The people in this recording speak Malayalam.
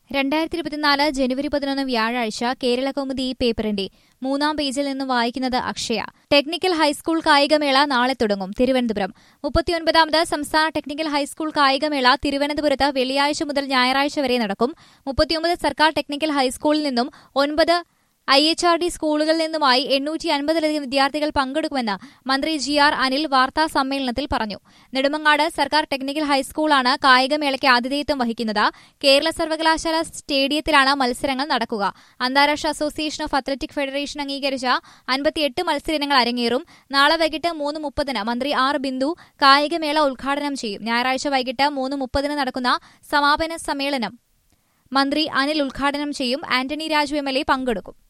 രണ്ടായിരത്തി ഇരുപത്തിനാല് ജനുവരി പതിനൊന്ന് വ്യാഴാഴ്ച കേരള കൗമുദി ഈ പേപ്പറിന്റെ മൂന്നാം പേജിൽ നിന്ന് വായിക്കുന്നത് അക്ഷയ ടെക്നിക്കൽ ഹൈസ്കൂൾ കായികമേള നാളെ തുടങ്ങും തിരുവനന്തപുരം മുപ്പത്തിയൊൻപതാമത് സംസ്ഥാന ടെക്നിക്കൽ ഹൈസ്കൂൾ കായികമേള തിരുവനന്തപുരത്ത് വെള്ളിയാഴ്ച മുതൽ ഞായറാഴ്ച വരെ നടക്കും മുപ്പത്തിയൊമ്പത് സർക്കാർ ടെക്നിക്കൽ ഹൈസ്കൂളിൽ നിന്നും ഒൻപത് ഐ എച്ച് ആർ ഡി സ്കൂളുകളിൽ നിന്നുമായി എണ്ണൂറ്റി അൻപതിലധികം വിദ്യാർത്ഥികൾ പങ്കെടുക്കുമെന്ന് മന്ത്രി ജി ആർ അനിൽ വാർത്താ സമ്മേളനത്തിൽ പറഞ്ഞു നെടുമങ്ങാട് സർക്കാർ ടെക്നിക്കൽ ഹൈസ്കൂളാണ് കായികമേളയ്ക്ക് ആതിഥേയത്വം വഹിക്കുന്നത് കേരള സർവകലാശാല സ്റ്റേഡിയത്തിലാണ് മത്സരങ്ങൾ നടക്കുക അന്താരാഷ്ട്ര അസോസിയേഷൻ ഓഫ് അത്ലറ്റിക് ഫെഡറേഷൻ അംഗീകരിച്ച അൻപത്തിയെട്ട് മത്സരങ്ങൾ അരങ്ങേറും നാളെ വൈകിട്ട് മൂന്ന് മുപ്പതിന് മന്ത്രി ആർ ബിന്ദു കായികമേള ഉദ്ഘാടനം ചെയ്യും ഞായറാഴ്ച വൈകിട്ട് മൂന്ന് മുപ്പതിന് നടക്കുന്ന സമാപന സമ്മേളനം മന്ത്രി അനിൽ ഉദ്ഘാടനം ചെയ്യും Antony Raju M L A പങ്കെടുക്കും